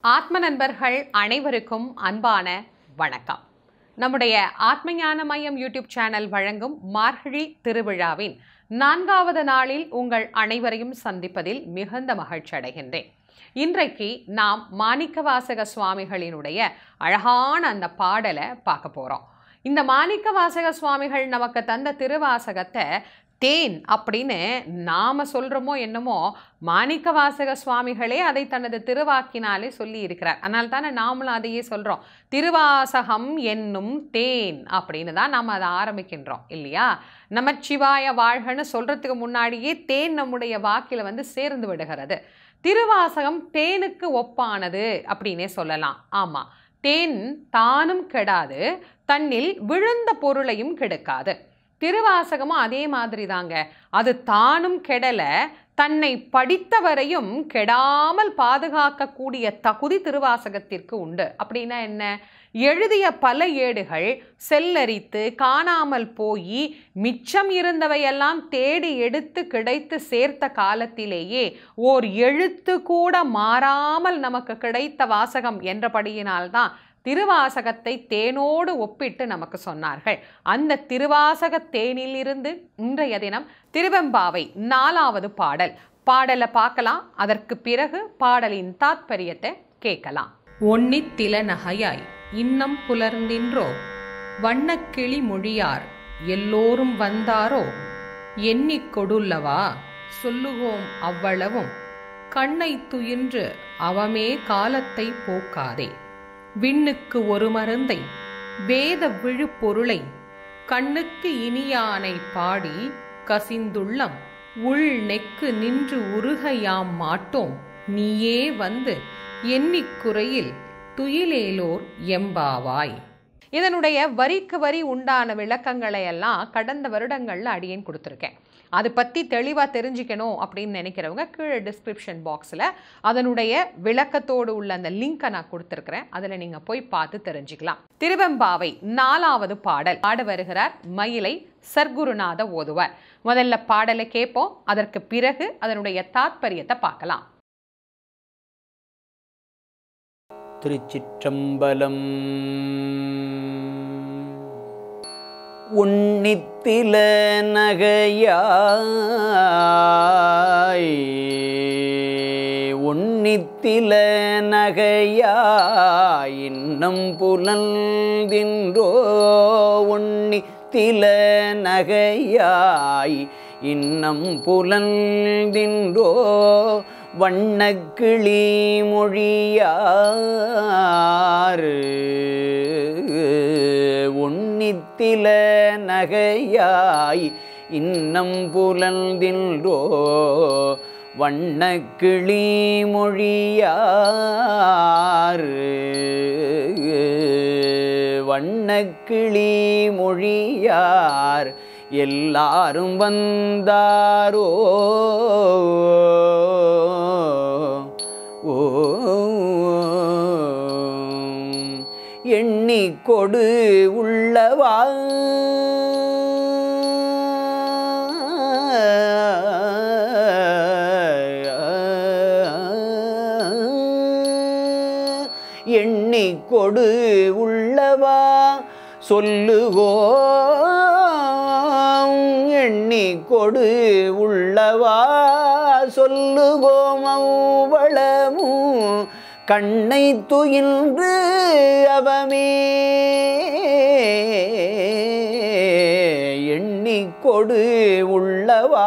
ஆத்ம நண்பர்கள் அனைவருக்கும் அன்பான வணக்கம் நம்முடைய ஆத்மஞான மையம் யூடியூப் சேனல் வழங்கும் மார்கழி திருவிழாவின் நான்காவது நாளில் உங்கள் அனைவரையும் சந்திப்பதில் மிகுந்த மகிழ்ச்சி அடைகின்றேன் இன்றைக்கு நாம் மாணிக்கவாசக சுவாமிகளினுடைய அழகான அந்த பாடலை பார்க்க போகிறோம் இந்த மாணிக்கவாசக சுவாமிகள் நமக்கு தந்த திருவாசகத்தை தேன் அப்படின்னு நாம சொல்கிறோமோ என்னமோ மாணிக்கவாசக சுவாமிகளே அதை தனது திருவாக்கினாலே சொல்லி இருக்கிறார் அதனால தானே நாமளும் அதையே சொல்கிறோம் திருவாசகம் என்னும் தேன் அப்படின்னு தான் நாம் அதை ஆரம்பிக்கின்றோம் இல்லையா நமச்சிவாய வாழ்கன்னு சொல்கிறதுக்கு முன்னாடியே தேன் நம்முடைய வாக்கில் வந்து சேர்ந்து விடுகிறது திருவாசகம் தேனுக்கு ஒப்பானது அப்படின்னே சொல்லலாம் ஆமாம் தேன் தானும் கெடாது தன்னில் விழுந்த பொருளையும் கெடுக்காது திருவாசகமும் அதே மாதிரி தாங்க அது தானும் கெடல தன்னை படித்தவரையும் கெடாமல் பாதுகாக்கக்கூடிய தகுதி திருவாசகத்திற்கு உண்டு அப்படின்னா என்ன எழுதிய பல ஏடுகள் செல்லரித்து காணாமல் போய் மிச்சம் இருந்தவையெல்லாம் தேடி எடுத்து கிடைத்து சேர்த்த காலத்திலேயே ஓர் எழுத்து கூட மாறாமல் நமக்கு கிடைத்த வாசகம் என்றபடியினால்தான் திருவாசகத்தை தேனோடு ஒப்பிட்டு நமக்கு சொன்னார்கள் அந்த திருவாசக தேனிலிருந்து இன்றைய தினம் திருவெம்பாவை நாலாவது பாடல் பாடலை பார்க்கலாம் அதற்கு பிறகு பாடலின் தாத்பரியத்தை கேட்கலாம் ஒன்னித்தில நகையாய் இன்னம் புலர்ந்தின்றோ வண்ணக்கிளி மொழியார் எல்லோரும் வந்தாரோ எண்ணிக் கொடுல்லவா சொல்லுவோம் அவ்வளவும் கண்ணை துயின்று அவமே காலத்தை போக்காதே விண்ணுக்கு ஒரு மருந்தை வேத விழுப்பொருளை கண்ணுக்கு இனியானை பாடி கசிந்துள்ளம் உள் நெக்கு நின்று உருகையாம் மாட்டோம் நீயே வந்து எண்ணிக்குறையில் துயிலேலோர் எம்பாவாய் இதனுடைய வரிக்கு வரி உண்டான விளக்கங்களை எல்லாம் கடந்த வருடங்களில் அடியேன் கொடுத்துருக்கேன் அதை பற்றி தெளிவாக தெரிஞ்சுக்கணும் அப்படின்னு நினைக்கிறவங்க கீழே டிஸ்கிரிப்ஷன் பாக்ஸில் அதனுடைய விளக்கத்தோடு உள்ள அந்த லிங்கை நான் கொடுத்துருக்குறேன் அதில் நீங்கள் போய் பார்த்து தெரிஞ்சுக்கலாம் திருவெம்பாவை நாலாவது பாடல் பாட வருகிறார் மயிலை சர்க்குருநாத ஓதுவார் முதல்ல பாடலை கேட்போம் அதற்கு பிறகு அதனுடைய தாத்பரியத்தை பார்க்கலாம் திருச்சிற்றம்பலம் உன்னித்தில நகையாய் உன்னித்தில நகையாய் இன்னம் புலந்தின்றோ உன்னித்தில நகையாய் இன்னம் புலந்தின்றோ வண்ணக்கிளி மொழியாறு உன்னித்தில நகையாய் இன்னம் புலந்தின்றோ வண்ணக்கிளி மொழியாறு வண்ணக்கிளி மொழியார் எல்லாரும் வந்தாரோ ஓ எண்ணிக்கொடு உள்ளவா எண்ணிக்கொடு உள்ளவா சொல்லுகோ எண்ணிக்கொடு உள்ளவா சொல்லுகோம் அவ்வளமும் கண்ணை துயின்று அவமே எண்ணிக்கொடு உள்ளவா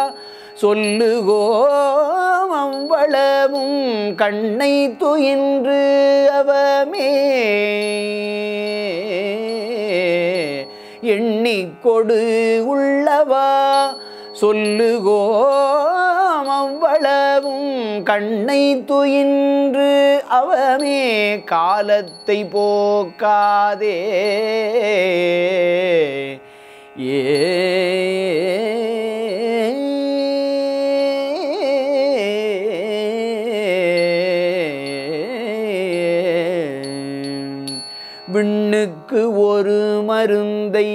சொல்லுகோம் அவ்வளவும் கண்ணை துயின்று அவமே எண்ணிக்கொடு உள்ளவா சொல்லுகோம் அவ்வளவும் கண்ணை துயின்று அவமே காலத்தை போக்காதே ஏ விண்ணுக்கு ஒரு மருந்தை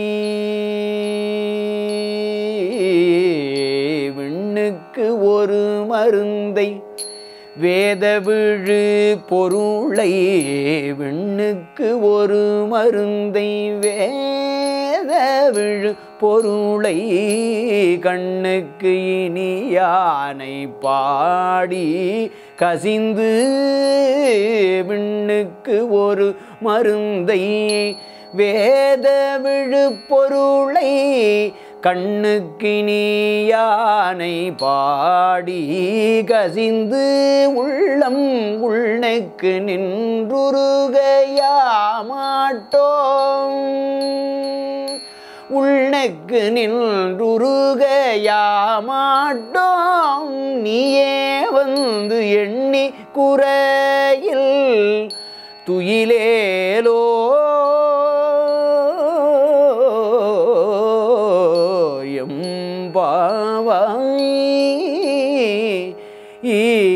விண்ணுக்கு ஒரு மருந்தை வேத விழு பொருளை விண்ணுக்கு ஒரு மருந்தை வேத விழு பொருளை கண்ணுக்கு இனியானை பாடி கசிந்து விண்ணுக்கு ஒரு மருந்தை வேத விழு பொருளை கண்ணுக்கினி யானை பாடி கசிந்து உள்ளம் உள்நெக்கு நின்றுருகையாமாட்டோம் உள்நெக்கு நின்றுருகையாமாட்டோம் நீயே வந்து எண்ணி குறையில் துயிலேலோ எம்பாவாய்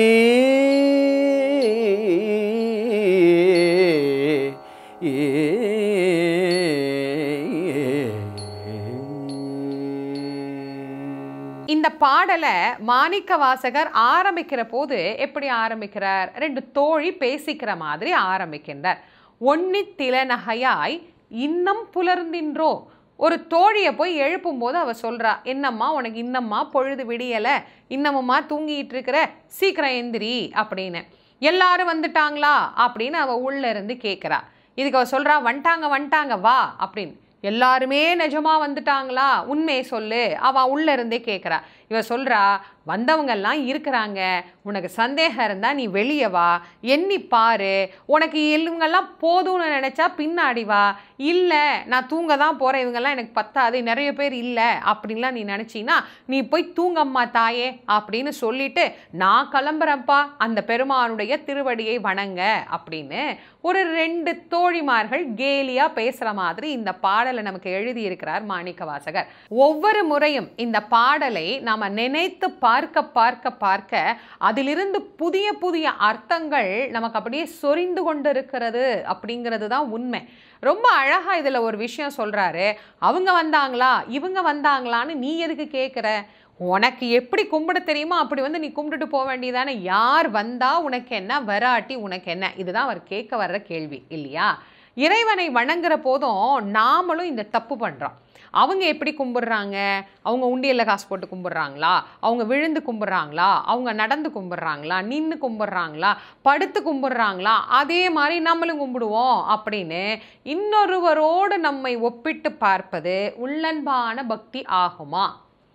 இந்த பாடலை மாணிக்க வாசகர் ஆரம்பிக்கிற போது எப்படி ஆரம்பிக்கிறார் ரெண்டு தோழி பேசிக்கிற மாதிரி ஆரம்பிக்கின்றார் ஒன்னி திலநகையாய் இன்னம் புலர்ந்தின்றோ ஒரு தோழியை போய் எழுப்பும் போது அவ சொல்றா என்னம்மா உனக்கு இன்னம்மா பொழுது விடியல இன்னமும்மா தூங்கிட்டு இருக்கிற சீக்கிரம் எந்திரி அப்படின்னு எல்லாரும் வந்துட்டாங்களா அப்படின்னு அவ உள்ள இருந்து கேட்குறா இதுக்கு அவ சொல்றா வந்துட்டாங்க வந்துட்டாங்க வா அப்படின்னு எல்லாருமே நிஜமா வந்துட்டாங்களா உண்மையை சொல்லு அவ உள்ள இருந்தே கேட்குறா இவ சொல்றா வந்தவங்கெல்லாம் இருக்கிறாங்க உனக்கு சந்தேகம் இருந்தா நீ வெளியே வா எண்ணி பாரு உனக்கு இவங்கெல்லாம் போதும்னு நினைச்சா பின்னாடி வா இல்லை நான் தூங்க தான் போறேன் இவங்கெல்லாம் எனக்கு பத்தாது நிறைய பேர் இல்லை அப்படின்லாம் நீ நினைச்சீன்னா நீ போய் தூங்கம்மா தாயே அப்படின்னு சொல்லிட்டு நான் கிளம்புறேன்ப்பா அந்த பெருமானுடைய திருவடியை வணங்க அப்படின்னு ஒரு ரெண்டு தோழிமார்கள் கேலியா பேசுற மாதிரி இந்த பாடலை நமக்கு எழுதி இருக்கிறார் மாணிக்க வாசகர் ஒவ்வொரு முறையும் இந்த பாடலை நாம நினைத்து பார்க்க பார்க்க பார்க்க அதிலிருந்து புதிய புதிய அர்த்தங்கள் நமக்கு அப்படியே சொரிந்து கொண்டு இருக்கிறது அப்படிங்கிறது தான் உண்மை ரொம்ப அழகா இதுல ஒரு விஷயம் சொல்றாரு அவங்க வந்தாங்களா இவங்க வந்தாங்களான்னு நீ எதுக்கு கேட்குற உனக்கு எப்படி கும்பிட தெரியுமோ அப்படி வந்து நீ கும்பிட்டுட்டு போக வேண்டியதானே யார் வந்தா உனக்கு என்ன வராட்டி உனக்கு என்ன இதுதான் அவர் கேட்க வர்ற கேள்வி இல்லையா இறைவனை வணங்குற போதும் நாமளும் இந்த தப்பு பண்றோம் அவங்க எப்படி கும்பிடுறாங்க அவங்க உண்டியல்ல காசு போட்டு கும்பிடுறாங்களா அவங்க விழுந்து கும்பிடுறாங்களா அவங்க நடந்து கும்பிடுறாங்களா நின்று கும்பிடுறாங்களா படுத்து கும்பிடுறாங்களா அதே மாதிரி நம்மளும் கும்பிடுவோம் அப்படின்னு இன்னொருவரோடு நம்மை ஒப்பிட்டு பார்ப்பது உள்ளன்பான பக்தி ஆகுமா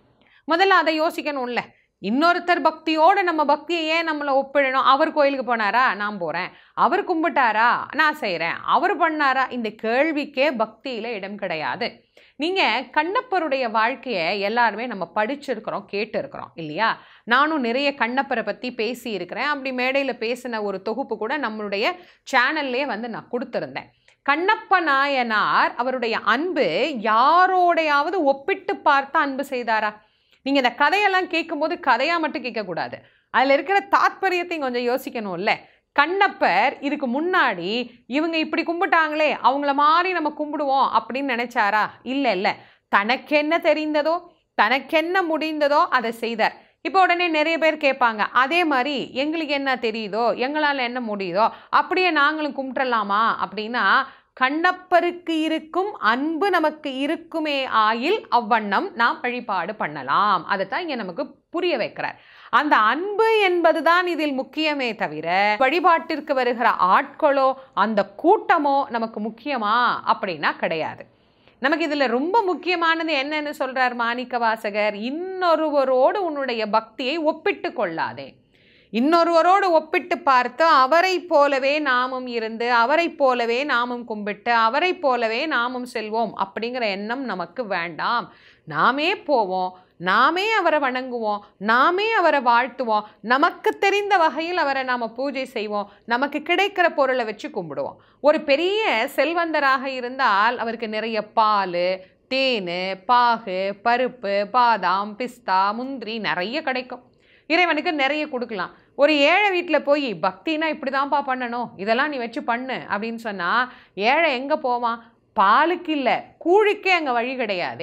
முதல்ல அதை யோசிக்கணும்ல இன்னொருத்தர் பக்தியோட நம்ம பக்தியை ஏன் நம்மளை ஒப்பிடணும் அவர் கோயிலுக்கு போனாரா நான் போகிறேன் அவர் கும்பிட்டாரா நான் செய்கிறேன் அவர் பண்ணாரா இந்த கேள்விக்கே பக்தியில் இடம் கிடையாது நீங்கள் கண்ணப்பருடைய வாழ்க்கையை எல்லாருமே நம்ம படிச்சிருக்கிறோம் கேட்டு இருக்கிறோம் இல்லையா நானும் நிறைய கண்ணப்பரை பற்றி பேசி இருக்கிறேன் அப்படி மேடையில் பேசின ஒரு தொகுப்பு கூட நம்மளுடைய சேனல்லே வந்து நான் கொடுத்துருந்தேன் கண்ணப்ப நாயனார் அவருடைய அன்பு யாரோடையாவது ஒப்பிட்டு பார்த்து அன்பு செய்தாரா நீங்கள் இந்த கதையெல்லாம் கேட்கும்போது கதையாக மட்டும் கேட்கக்கூடாது அதில் இருக்கிற தாத்பரியத்தையும் கொஞ்சம் யோசிக்கணும்ல கண்ணப்பர் இதுக்கு முன்னாடி இவங்க இப்படி கும்பிட்டாங்களே அவங்கள மாதிரி நம்ம கும்பிடுவோம் அப்படின்னு நினைச்சாரா இல்லை இல்லை தனக்கென்ன தெரிந்ததோ தனக்கென்ன முடிந்ததோ அதை செய்தார் இப்போ உடனே நிறைய பேர் கேட்பாங்க அதே மாதிரி எங்களுக்கு என்ன தெரியுதோ எங்களால் என்ன முடியுதோ அப்படியே நாங்களும் கும்பிட்றலாமா அப்படின்னா கண்ணப்பருக்கு இருக்கும் அன்பு நமக்கு இருக்குமே ஆயில் அவ்வண்ணம் நாம் வழிபாடு பண்ணலாம் அதைத்தான் இங்கே நமக்கு புரிய வைக்கிறார் அந்த அன்பு என்பதுதான் இதில் முக்கியமே தவிர வழிபாட்டிற்கு வருகிற ஆட்களோ அந்த கூட்டமோ நமக்கு முக்கியமா அப்படின்னா கிடையாது நமக்கு இதில் ரொம்ப முக்கியமானது என்னன்னு சொல்றார் மாணிக்க வாசகர் இன்னொருவரோடு உன்னுடைய பக்தியை ஒப்பிட்டு கொள்ளாதே இன்னொருவரோடு ஒப்பிட்டு பார்த்து அவரை போலவே நாமும் இருந்து அவரை போலவே நாமும் கும்பிட்டு அவரை போலவே நாமும் செல்வோம் அப்படிங்கிற எண்ணம் நமக்கு வேண்டாம் நாமே போவோம் நாமே அவரை வணங்குவோம் நாமே அவரை வாழ்த்துவோம் நமக்கு தெரிந்த வகையில் அவரை நாம் பூஜை செய்வோம் நமக்கு கிடைக்கிற பொருளை வச்சு கும்பிடுவோம் ஒரு பெரிய செல்வந்தராக இருந்தால் அவருக்கு நிறைய பால் தேன் பாகு பருப்பு பாதாம் பிஸ்தா முந்திரி நிறைய கிடைக்கும் இறைவனுக்கு நிறைய கொடுக்கலாம் ஒரு ஏழை வீட்டில் போய் பக்தினா இப்படி தான்ப்பா பண்ணணும் இதெல்லாம் நீ வச்சு பண்ணு அப்படின்னு சொன்னால் ஏழை எங்கே போவான் பாலுக்கு இல்லை கூழுக்கே அங்கே வழி கிடையாதே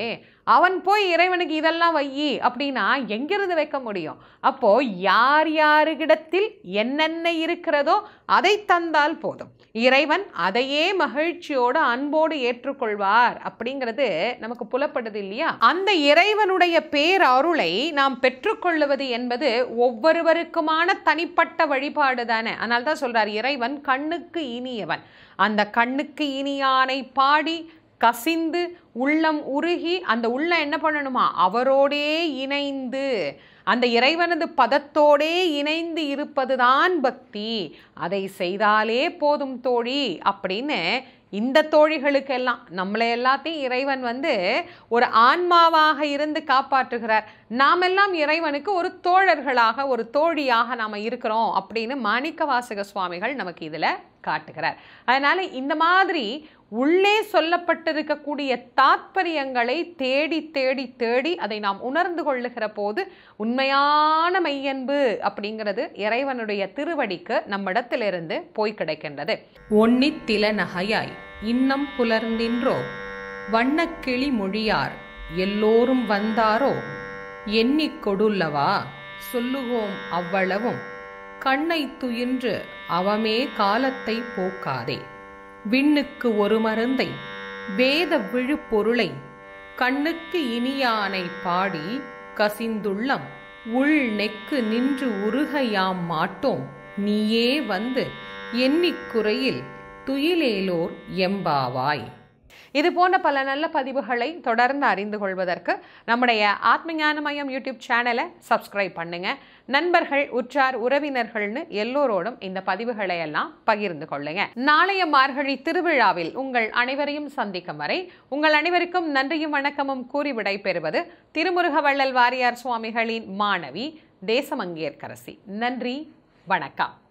அவன் போய் இறைவனுக்கு இதெல்லாம் வையி அப்படின்னா எங்கிருந்து வைக்க முடியும் அப்போ யார் யாருக்கிடத்தில் என்னென்ன இருக்கிறதோ அதை தந்தால் போதும் இறைவன் அதையே மகிழ்ச்சியோடு அன்போடு ஏற்றுக்கொள்வார் அப்படிங்கிறது நமக்கு புலப்படுது இல்லையா அந்த இறைவனுடைய பேர் அருளை நாம் பெற்றுக்கொள்ளுவது என்பது ஒவ்வொருவருக்குமான தனிப்பட்ட வழிபாடு தானே அதனால தான் சொல்றார் இறைவன் கண்ணுக்கு இனியவன் அந்த கண்ணுக்கு இனியானை பாடி கசிந்து உள்ளம் உருகி அந்த உள்ளம் என்ன பண்ணணுமா அவரோடே இணைந்து அந்த இறைவனது பதத்தோடே இணைந்து இருப்பதுதான் பக்தி அதை செய்தாலே போதும் தோழி அப்படின்னு இந்த தோழிகளுக்கெல்லாம் நம்மளை எல்லாத்தையும் இறைவன் வந்து ஒரு ஆன்மாவாக இருந்து காப்பாற்றுகிறார் நாமெல்லாம் இறைவனுக்கு ஒரு தோழர்களாக ஒரு தோழியாக நாம் இருக்கிறோம் அப்படின்னு மாணிக்க வாசக சுவாமிகள் நமக்கு இதில் காட்டுகிறார் அதனால் இந்த மாதிரி உள்ளே சொல்லப்பட்டிருக்கக்கூடிய தாத்பரியங்களை தேடி தேடி தேடி அதை நாம் உணர்ந்து கொள்ளுகிற போது உண்மையான மெய்யன்பு அப்படிங்கிறது இறைவனுடைய திருவடிக்கு நம்மிடத்திலிருந்து போய் கிடைக்கின்றது ஒன்னித்தில நகையாய் இன்னம் புலர்ந்தின்றோ வண்ணக்கிளி மொழியார் எல்லோரும் வந்தாரோ எண்ணிக் கொடுல்லவா சொல்லுவோம் அவ்வளவும் கண்ணை துயின்று அவமே காலத்தை போக்காதே விண்ணுக்கு ஒரு மருந்தை வேத விழுப்பொருளை கண்ணுக்கு இனியானை பாடி கசிந்துள்ளம் உள் நெக்கு நின்று உருகையாம் மாட்டோம் நீயே வந்து எண்ணிக்குறையில் துயிலேலோர் எம்பாவாய் இது போன்ற பல நல்ல பதிவுகளை தொடர்ந்து அறிந்து கொள்வதற்கு நம்முடைய ஆத்மஞானமயம் யூடியூப் சேனலை சப்ஸ்கிரைப் பண்ணுங்க நண்பர்கள் உற்றார் உறவினர்கள்னு எல்லோரோடும் இந்த பதிவுகளை எல்லாம் பகிர்ந்து கொள்ளுங்க நாளைய மார்கழி திருவிழாவில் உங்கள் அனைவரையும் சந்திக்கும் வரை உங்கள் அனைவருக்கும் நன்றியும் வணக்கமும் கூறி விடைபெறுவது திருமுருகவள்ளல் வாரியார் சுவாமிகளின் மாணவி தேசமங்கேற்கரசி நன்றி வணக்கம்